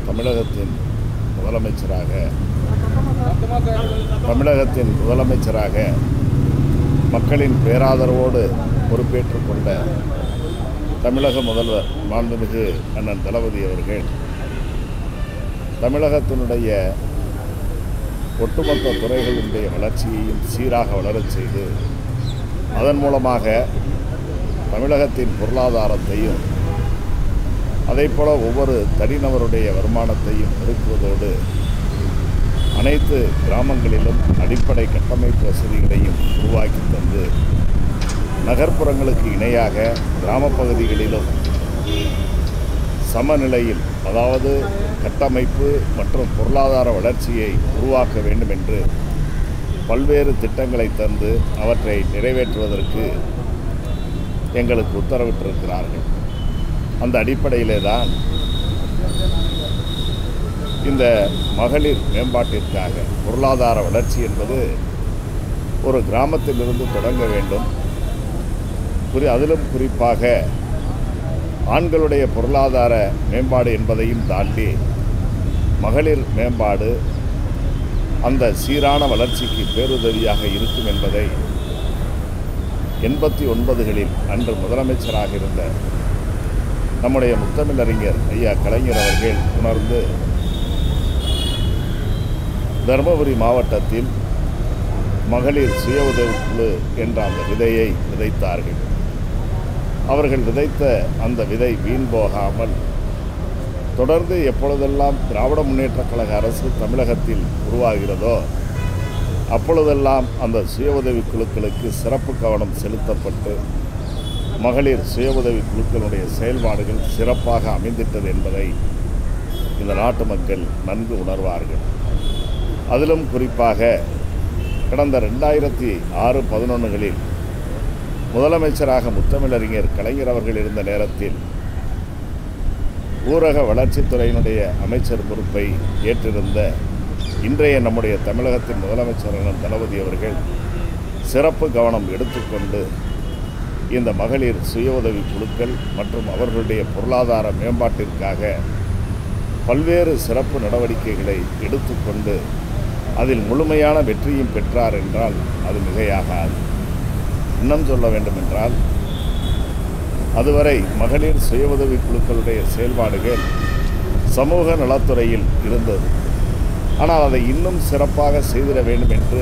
தமிழகத்தின் முதலமைச்சராக தமிழகத்தின் முதலமைச்சராக மக்களின் பேராதரவோடு பொறுப்பேற்றுக் கொண்ட தமிழக முதல்வர் மாண்புமிகு அண்ணன் தளபதி அவர்கள் தமிழகத்தினுடைய ஒட்டுமொத்த துறைகளினுடைய வளர்ச்சியையும் சீராக வளரச் செய்து அதன் மூலமாக தமிழகத்தின் பொருளாதாரத்தையும் அதைப்போல ஒவ்வொரு தனிநபருடைய வருமானத்தையும் பெருக்குவதோடு அனைத்து கிராமங்களிலும் அடிப்படை கட்டமைப்பு வசதிகளையும் உருவாக்கி தந்து நகர்ப்புறங்களுக்கு இணையாக கிராமப் பகுதிகளிலும் சமநிலையில் அதாவது கட்டமைப்பு மற்றும் பொருளாதார வளர்ச்சியை உருவாக்க வேண்டும் என்று பல்வேறு திட்டங்களை தந்து அவற்றை நிறைவேற்றுவதற்கு எங்களுக்கு உத்தரவிட்டிருக்கிறார்கள் அந்த அடிப்படையிலே தான் இந்த மகளிர் மேம்பாட்டிற்காக பொருளாதார வளர்ச்சி என்பது ஒரு கிராமத்திலிருந்து தொடங்க வேண்டும் குறி அதிலும் குறிப்பாக ஆண்களுடைய பொருளாதார மேம்பாடு என்பதையும் தாண்டி மகளிர் மேம்பாடு அந்த சீரான வளர்ச்சிக்கு பேருதவியாக இருக்கும் என்பதை எண்பத்தி ஒன்பதுகளில் அன்று முதலமைச்சராக இருந்த நம்முடைய முத்தமிழறிஞர் ஐயா கலைஞர் அவர்கள் உணர்ந்து தருமபுரி மாவட்டத்தில் மகளிர் சுய உதவிக்குழு என்ற அந்த விதையை விதைத்தார்கள் அவர்கள் விதைத்த அந்த விதை வீண் போகாமல் தொடர்ந்து எப்பொழுதெல்லாம் திராவிட முன்னேற்றக் கழக அரசு தமிழகத்தில் உருவாகிறதோ அப்பொழுதெல்லாம் அந்த சுய உதவி குழுக்களுக்கு சிறப்பு கவனம் செலுத்தப்பட்டு மகளிர் சுய உதவி குழுக்களுடைய செயல்பாடுகள் சிறப்பாக அமைந்திட்டது என்பதை இந்த நாட்டு மக்கள் நன்கு உணர்வார்கள் அதிலும் குறிப்பாக கடந்த ரெண்டாயிரத்தி ஆறு பதினொன்றுகளில் முதலமைச்சராக முத்தமிழறிஞர் கலைஞர் அவர்கள் இருந்த நேரத்தில் ஊரக வளர்ச்சித்துறையினுடைய அமைச்சர் பொறுப்பை ஏற்றிருந்த இன்றைய நம்முடைய தமிழகத்தின் முதலமைச்சரான தளபதி அவர்கள் சிறப்பு கவனம் எடுத்துக்கொண்டு இந்த மகளிர் சுய உதவி குழுக்கள் மற்றும் அவர்களுடைய பொருளாதார மேம்பாட்டிற்காக பல்வேறு சிறப்பு நடவடிக்கைகளை எடுத்துக்கொண்டு அதில் முழுமையான வெற்றியும் பெற்றார் என்றால் அது மிகையாகாது இன்னும் சொல்ல வேண்டுமென்றால் அதுவரை மகளிர் சுய உதவி குழுக்களுடைய செயல்பாடுகள் சமூக நலத்துறையில் இருந்தது ஆனால் அதை இன்னும் சிறப்பாக செய்திட வேண்டும் என்று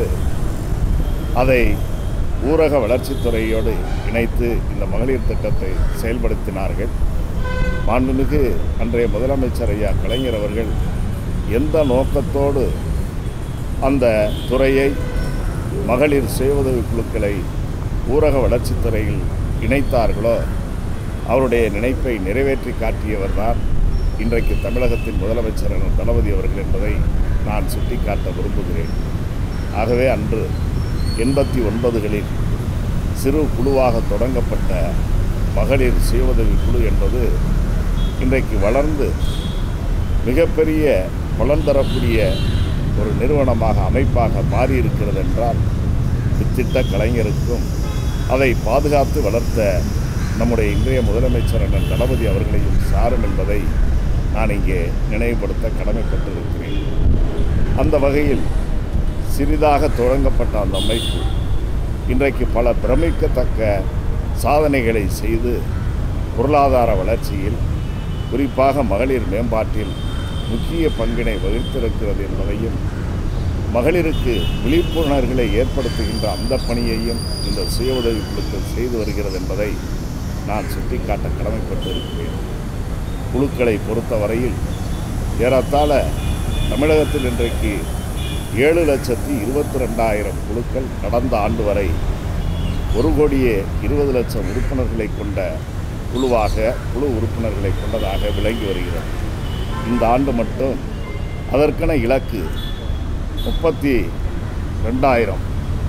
அதை ஊரக வளர்ச்சித்துறையோடு இணைத்து இந்த மகளிர் திட்டத்தை செயல்படுத்தினார்கள் மாண்புமிகு அன்றைய முதலமைச்சர் ஐயா கலைஞர் அவர்கள் எந்த நோக்கத்தோடு அந்த துறையை மகளிர் சுய உதவி குழுக்களை ஊரக வளர்ச்சித்துறையில் இணைத்தார்களோ அவருடைய நினைப்பை நிறைவேற்றி காட்டியவர்தான் இன்றைக்கு தமிழகத்தின் முதலமைச்சரான தளபதி அவர்கள் என்பதை நான் சுட்டிக்காட்ட விரும்புகிறேன் ஆகவே அன்று எண்பத்தி ஒன்பதுகளில் சிறு குழுவாக தொடங்கப்பட்ட மகளிர் சுய உதவி குழு என்பது இன்றைக்கு வளர்ந்து மிகப்பெரிய பலன் தரக்கூடிய ஒரு நிறுவனமாக அமைப்பாக மாறியிருக்கிறது என்றால் இத்திட்ட கலைஞருக்கும் அதை பாதுகாத்து வளர்த்த நம்முடைய இன்றைய முதலமைச்சர் அண்ணன் தளபதி அவர்களையும் சாரும் என்பதை நான் இங்கே நினைவுபடுத்த கடமைப்பட்டிருக்கிறேன் அந்த வகையில் சிறிதாக தொடங்கப்பட்ட அந்த அமைப்பு இன்றைக்கு பல பிரமிக்கத்தக்க சாதனைகளை செய்து பொருளாதார வளர்ச்சியில் குறிப்பாக மகளிர் மேம்பாட்டில் முக்கிய பங்கினை வகித்திருக்கிறது என்பதையும் மகளிருக்கு விழிப்புணர்வுகளை ஏற்படுத்துகின்ற அந்த பணியையும் இந்த சுய உதவி குழுக்கள் செய்து வருகிறது என்பதை நான் சுட்டிக்காட்ட கடமைப்பட்டிருக்கிறேன் குழுக்களை பொறுத்தவரையில் ஏறத்தாழ தமிழகத்தில் இன்றைக்கு ஏழு லட்சத்தி இருபத்தி ரெண்டாயிரம் குழுக்கள் கடந்த ஆண்டு வரை ஒரு கோடியே இருபது லட்சம் உறுப்பினர்களை கொண்ட குழுவாக குழு உறுப்பினர்களை கொண்டதாக விளங்கி வருகிறது இந்த ஆண்டு மட்டும் அதற்கென இலக்கு முப்பத்தி ரெண்டாயிரம்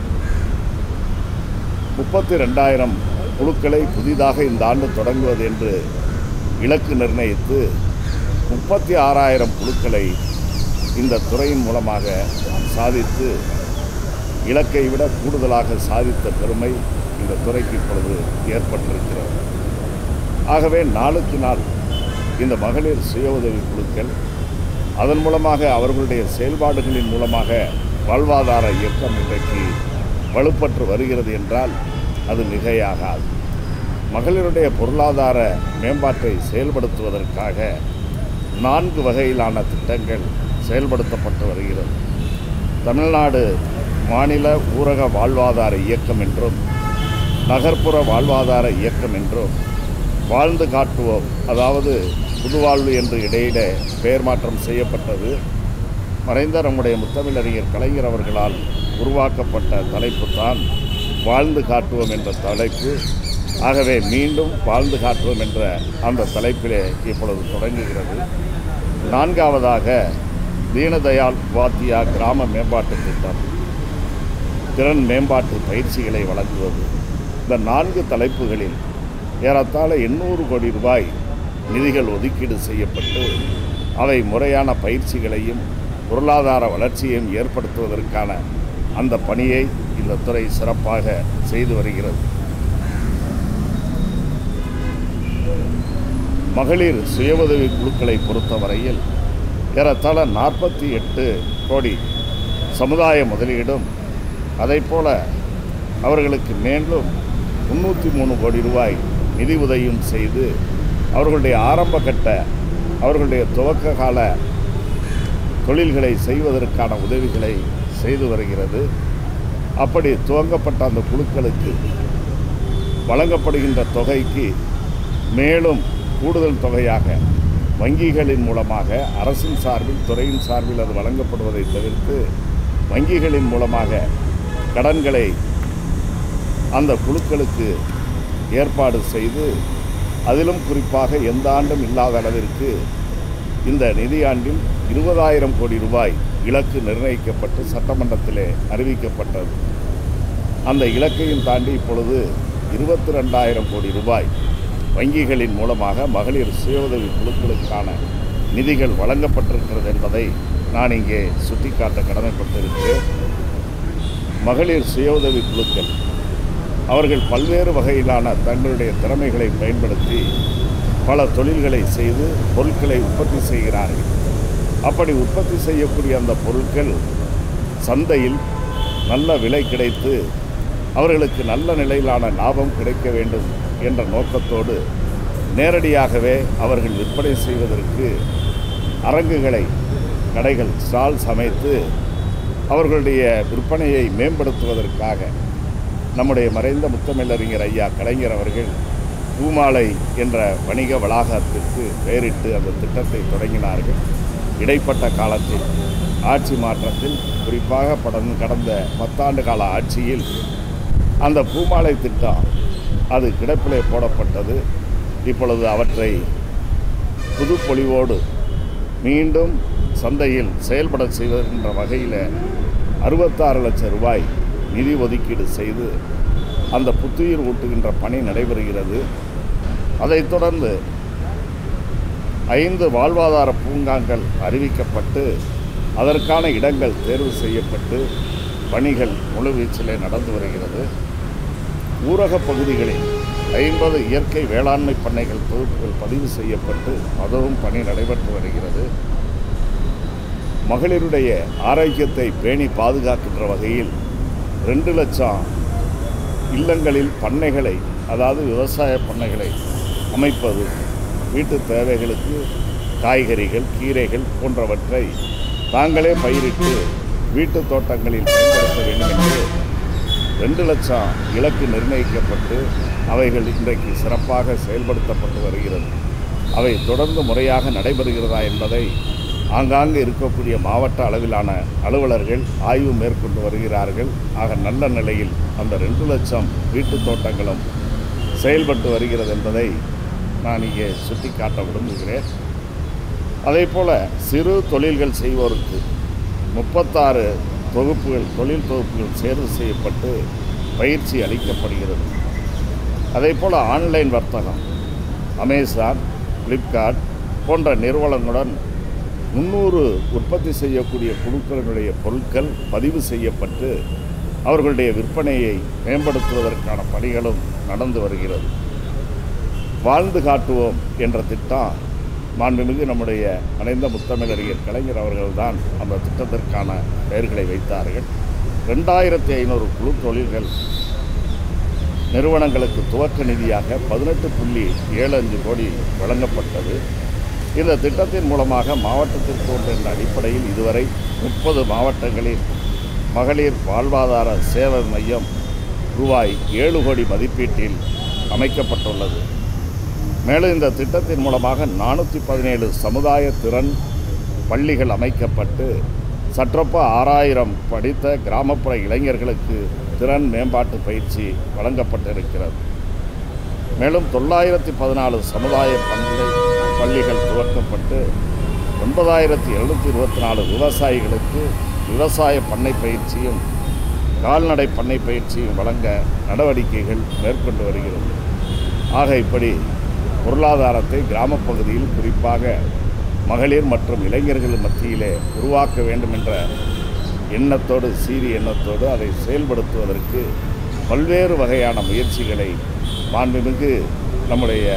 முப்பத்தி ரெண்டாயிரம் குழுக்களை புதிதாக இந்த ஆண்டு தொடங்குவது என்று இலக்கு நிர்ணயித்து முப்பத்தி ஆறாயிரம் குழுக்களை இந்த துறையின் மூலமாக சாதித்து இலக்கை விட கூடுதலாக சாதித்த பெருமை இந்த துறைக்கு இப்பொழுது ஏற்பட்டிருக்கிறது ஆகவே நாளுக்கு நாள் இந்த மகளிர் சுய உதவி குழுக்கள் அதன் மூலமாக அவர்களுடைய செயல்பாடுகளின் மூலமாக வாழ்வாதார இயக்கம் இன்றைக்கு வலுப்பற்று வருகிறது என்றால் அது மிகையாகாது மகளிருடைய பொருளாதார மேம்பாட்டை செயல்படுத்துவதற்காக நான்கு வகையிலான திட்டங்கள் செயல்படுத்தப்பட்டு வருகிறது தமிழ்நாடு மாநில ஊரக வாழ்வாதார இயக்கம் என்றும் நகர்ப்புற வாழ்வாதார இயக்கம் என்றும் வாழ்ந்து காட்டுவோம் அதாவது புதுவாழ்வு என்று இடையிட பெயர் மாற்றம் செய்யப்பட்டது மறைந்த நம்முடைய முத்தமிழறிஞர் கலைஞர் அவர்களால் உருவாக்கப்பட்ட தலைப்பு தான் வாழ்ந்து காட்டுவோம் என்ற தலைப்பு ஆகவே மீண்டும் வாழ்ந்து காட்டுவோம் என்ற அந்த தலைப்பிலே இப்பொழுது தொடங்குகிறது நான்காவதாக தீனதயாள் உபாத்தியா கிராம மேம்பாட்டு திட்டம் திறன் மேம்பாட்டு பயிற்சிகளை வழங்குவது இந்த நான்கு தலைப்புகளில் ஏறத்தாழ எண்ணூறு கோடி ரூபாய் நிதிகள் ஒதுக்கீடு செய்யப்பட்டு அவை முறையான பயிற்சிகளையும் பொருளாதார வளர்ச்சியையும் ஏற்படுத்துவதற்கான அந்த பணியை இந்த துறை சிறப்பாக செய்து வருகிறது மகளிர் சுய உதவி குழுக்களை பொறுத்தவரையில் ஏறத்தாழ நாற்பத்தி எட்டு கோடி சமுதாய முதலீடும் அதைப்போல அவர்களுக்கு மேலும் முந்நூற்றி மூணு கோடி ரூபாய் நிதி உதவியும் செய்து அவர்களுடைய ஆரம்ப கட்ட அவர்களுடைய துவக்க கால தொழில்களை செய்வதற்கான உதவிகளை செய்து வருகிறது அப்படி துவங்கப்பட்ட அந்த குழுக்களுக்கு வழங்கப்படுகின்ற தொகைக்கு மேலும் கூடுதல் தொகையாக வங்கிகளின் மூலமாக அரசின் சார்பில் துறையின் சார்பில் அது வழங்கப்படுவதை தவிர்த்து வங்கிகளின் மூலமாக கடன்களை அந்த குழுக்களுக்கு ஏற்பாடு செய்து அதிலும் குறிப்பாக எந்த ஆண்டும் இல்லாத அளவிற்கு இந்த நிதியாண்டில் இருபதாயிரம் கோடி ரூபாய் இலக்கு நிர்ணயிக்கப்பட்டு சட்டமன்றத்திலே அறிவிக்கப்பட்டது அந்த இலக்கையும் தாண்டி இப்பொழுது இருபத்தி ரெண்டாயிரம் கோடி ரூபாய் வங்கிகளின் மூலமாக மகளிர் சுய உதவி குழுக்களுக்கான நிதிகள் வழங்கப்பட்டிருக்கிறது என்பதை நான் இங்கே சுட்டிக்காட்ட கடமைப்பட்டிருக்கிறேன் மகளிர் சுய உதவி குழுக்கள் அவர்கள் பல்வேறு வகையிலான தங்களுடைய திறமைகளை பயன்படுத்தி பல தொழில்களை செய்து பொருட்களை உற்பத்தி செய்கிறார்கள் அப்படி உற்பத்தி செய்யக்கூடிய அந்த பொருட்கள் சந்தையில் நல்ல விலை கிடைத்து அவர்களுக்கு நல்ல நிலையிலான லாபம் கிடைக்க வேண்டும் என்ற நோக்கத்தோடு நேரடியாகவே அவர்கள் விற்பனை செய்வதற்கு அரங்குகளை கடைகள் ஸ்டால்ஸ் அமைத்து அவர்களுடைய விற்பனையை மேம்படுத்துவதற்காக நம்முடைய மறைந்த முத்தமிழறிஞர் ஐயா கலைஞர் அவர்கள் பூமாலை என்ற வணிக வளாகத்திற்கு பெயரிட்டு அந்த திட்டத்தை தொடங்கினார்கள் இடைப்பட்ட காலத்தில் ஆட்சி மாற்றத்தில் குறிப்பாக படம் கடந்த பத்தாண்டு கால ஆட்சியில் அந்த பூமாலை திட்டம் அது கிடப்பிலே போடப்பட்டது இப்பொழுது அவற்றை புதுப்பொலிவோடு மீண்டும் சந்தையில் செயல்பட செய்வதென்ற வகையில் அறுபத்தாறு லட்சம் ரூபாய் நிதி ஒதுக்கீடு செய்து அந்த புத்துயிர் ஊட்டுகின்ற பணி நடைபெறுகிறது அதைத் தொடர்ந்து ஐந்து வாழ்வாதார பூங்காங்கள் அறிவிக்கப்பட்டு அதற்கான இடங்கள் தேர்வு செய்யப்பட்டு பணிகள் முழுவீச்சிலே நடந்து வருகிறது ஊரக பகுதிகளில் ஐம்பது இயற்கை வேளாண்மை பண்ணைகள் தொகுப்புகள் பதிவு செய்யப்பட்டு அதுவும் பணி நடைபெற்று வருகிறது மகளிருடைய ஆரோக்கியத்தை பேணி பாதுகாக்கின்ற வகையில் ரெண்டு லட்சம் இல்லங்களில் பண்ணைகளை அதாவது விவசாய பண்ணைகளை அமைப்பது வீட்டு தேவைகளுக்கு காய்கறிகள் கீரைகள் போன்றவற்றை தாங்களே பயிரிட்டு வீட்டு தோட்டங்களில் பயன்படுத்த வேண்டும் என்று ரெண்டு லட்சம் இலக்கு நிர்ணயிக்கப்பட்டு அவைகள் இன்றைக்கு சிறப்பாக செயல்படுத்தப்பட்டு வருகிறது அவை தொடர்ந்து முறையாக நடைபெறுகிறதா என்பதை ஆங்காங்கு இருக்கக்கூடிய மாவட்ட அளவிலான அலுவலர்கள் ஆய்வு மேற்கொண்டு வருகிறார்கள் ஆக நல்ல நிலையில் அந்த ரெண்டு லட்சம் வீட்டு தோட்டங்களும் செயல்பட்டு வருகிறது என்பதை நான் இங்கே சுட்டிக்காட்ட விரும்புகிறேன் அதே போல் சிறு தொழில்கள் செய்வோருக்கு முப்பத்தாறு தொகுப்புகள் தொழில் தொகுப்புகள் தேர்வு செய்யப்பட்டு பயிற்சி அளிக்கப்படுகிறது அதே போல் ஆன்லைன் வர்த்தகம் அமேசான் ஃப்ளிப்கார்ட் போன்ற நிறுவனங்களுடன் முந்நூறு உற்பத்தி செய்யக்கூடிய குழுக்களினுடைய பொருட்கள் பதிவு செய்யப்பட்டு அவர்களுடைய விற்பனையை மேம்படுத்துவதற்கான பணிகளும் நடந்து வருகிறது வாழ்ந்து காட்டுவோம் என்ற திட்டம் மாண்புமிகு நம்முடைய மறைந்த முத்தமிழறிஞர் கலைஞர் அவர்கள்தான் அந்த திட்டத்திற்கான பெயர்களை வைத்தார்கள் ரெண்டாயிரத்தி ஐநூறு குழு தொழில்கள் நிறுவனங்களுக்கு துவக்க நிதியாக பதினெட்டு புள்ளி ஏழு அஞ்சு கோடி வழங்கப்பட்டது இந்த திட்டத்தின் மூலமாக மாவட்டத்திற்கு ஒன்று என்ற அடிப்படையில் இதுவரை முப்பது மாவட்டங்களில் மகளிர் வாழ்வாதார சேவை மையம் ரூபாய் ஏழு கோடி மதிப்பீட்டில் அமைக்கப்பட்டுள்ளது மேலும் இந்த திட்டத்தின் மூலமாக நானூற்றி பதினேழு சமுதாய திறன் பள்ளிகள் அமைக்கப்பட்டு சற்றொப்ப ஆறாயிரம் படித்த கிராமப்புற இளைஞர்களுக்கு திறன் மேம்பாட்டு பயிற்சி வழங்கப்பட்டிருக்கிறது மேலும் தொள்ளாயிரத்தி பதினாலு சமுதாய பள்ளி பள்ளிகள் துவக்கப்பட்டு ஒன்பதாயிரத்தி எழுநூற்றி இருபத்தி நாலு விவசாயிகளுக்கு விவசாய பண்ணை பயிற்சியும் கால்நடை பண்ணை பயிற்சியும் வழங்க நடவடிக்கைகள் மேற்கொண்டு வருகிறது ஆக இப்படி பொருளாதாரத்தை கிராமப்பகுதியில் குறிப்பாக மகளிர் மற்றும் இளைஞர்கள் மத்தியிலே உருவாக்க வேண்டும் என்ற எண்ணத்தோடு சீரிய எண்ணத்தோடு அதை செயல்படுத்துவதற்கு பல்வேறு வகையான முயற்சிகளை மாண்புமிகு நம்முடைய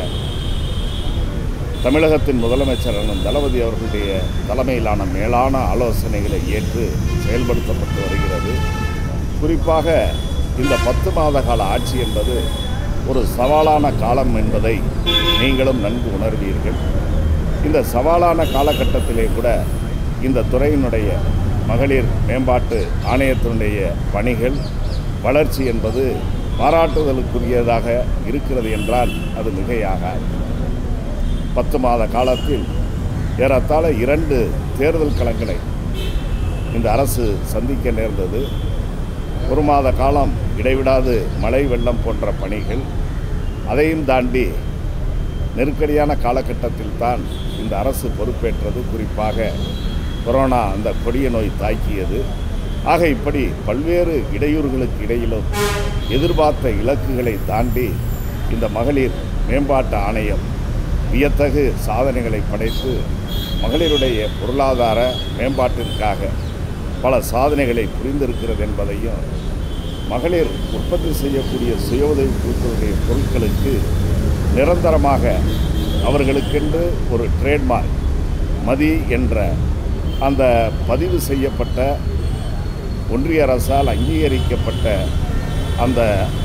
தமிழகத்தின் முதலமைச்சர் அண்ணன் தளபதி அவர்களுடைய தலைமையிலான மேலான ஆலோசனைகளை ஏற்று செயல்படுத்தப்பட்டு வருகிறது குறிப்பாக இந்த பத்து மாத கால ஆட்சி என்பது ஒரு சவாலான காலம் என்பதை நீங்களும் நன்கு உணர்வீர்கள் இந்த சவாலான காலகட்டத்திலே கூட இந்த துறையினுடைய மகளிர் மேம்பாட்டு ஆணையத்தினுடைய பணிகள் வளர்ச்சி என்பது பாராட்டுதலுக்குரியதாக இருக்கிறது என்றால் அது மிகையாகாது பத்து மாத காலத்தில் ஏறத்தாழ இரண்டு தேர்தல் களங்களை இந்த அரசு சந்திக்க நேர்ந்தது ஒரு மாத காலம் இடைவிடாது மழை வெள்ளம் போன்ற பணிகள் அதையும் தாண்டி நெருக்கடியான காலகட்டத்தில் தான் இந்த அரசு பொறுப்பேற்றது குறிப்பாக கொரோனா அந்த கொடிய நோய் தாக்கியது ஆக இப்படி பல்வேறு இடையூறுகளுக்கு இடையிலும் எதிர்பார்த்த இலக்குகளை தாண்டி இந்த மகளிர் மேம்பாட்டு ஆணையம் வியத்தகு சாதனைகளை படைத்து மகளிருடைய பொருளாதார மேம்பாட்டிற்காக பல சாதனைகளை புரிந்திருக்கிறது என்பதையும் மகளிர் உற்பத்தி செய்யக்கூடிய சுய உதவி குழுக்களுடைய பொருட்களுக்கு நிரந்தரமாக அவர்களுக்கென்று ஒரு ட்ரேட்மார்க் மதி என்ற அந்த பதிவு செய்யப்பட்ட ஒன்றிய அரசால் அங்கீகரிக்கப்பட்ட அந்த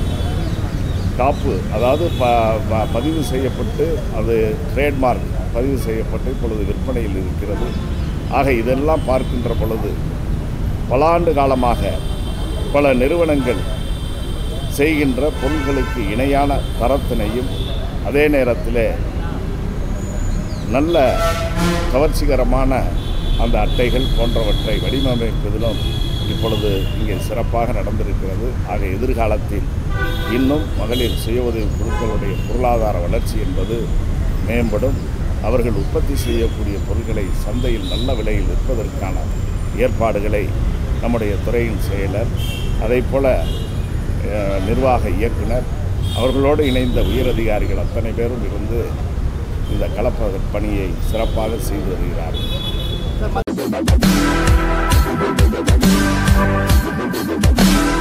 காப்பு அதாவது ப ப- பதிவு செய்யப்பட்டு அது ட்ரேட்மார்க் பதிவு செய்யப்பட்டு இப்பொழுது விற்பனையில் இருக்கிறது ஆக இதெல்லாம் பார்க்கின்ற பொழுது பல ஆண்டு காலமாக பல நிறுவனங்கள் செய்கின்ற பொருட்களுக்கு இணையான தரத்தினையும் அதே நேரத்தில் நல்ல கவர்ச்சிகரமான அந்த அட்டைகள் போன்றவற்றை வடிவமைப்பதிலும் இப்பொழுது இங்கே சிறப்பாக நடந்திருக்கிறது ஆக எதிர்காலத்தில் இன்னும் மகளிர் சுய உதவி குழுக்களுடைய பொருளாதார வளர்ச்சி என்பது மேம்படும் அவர்கள் உற்பத்தி செய்யக்கூடிய பொருட்களை சந்தையில் நல்ல விலையில் விற்பதற்கான ஏற்பாடுகளை நம்முடைய துறையின் செயலர் அதைப்போல அஹ், நிர்வாக இயக்குனர் அவர்களோடு இணைந்த உயரதிகாரிகள் அத்தனை பேரும் இருந்து இந்த கலப்ப பணியை சிறப்பாக செய்து வருகிறார்கள்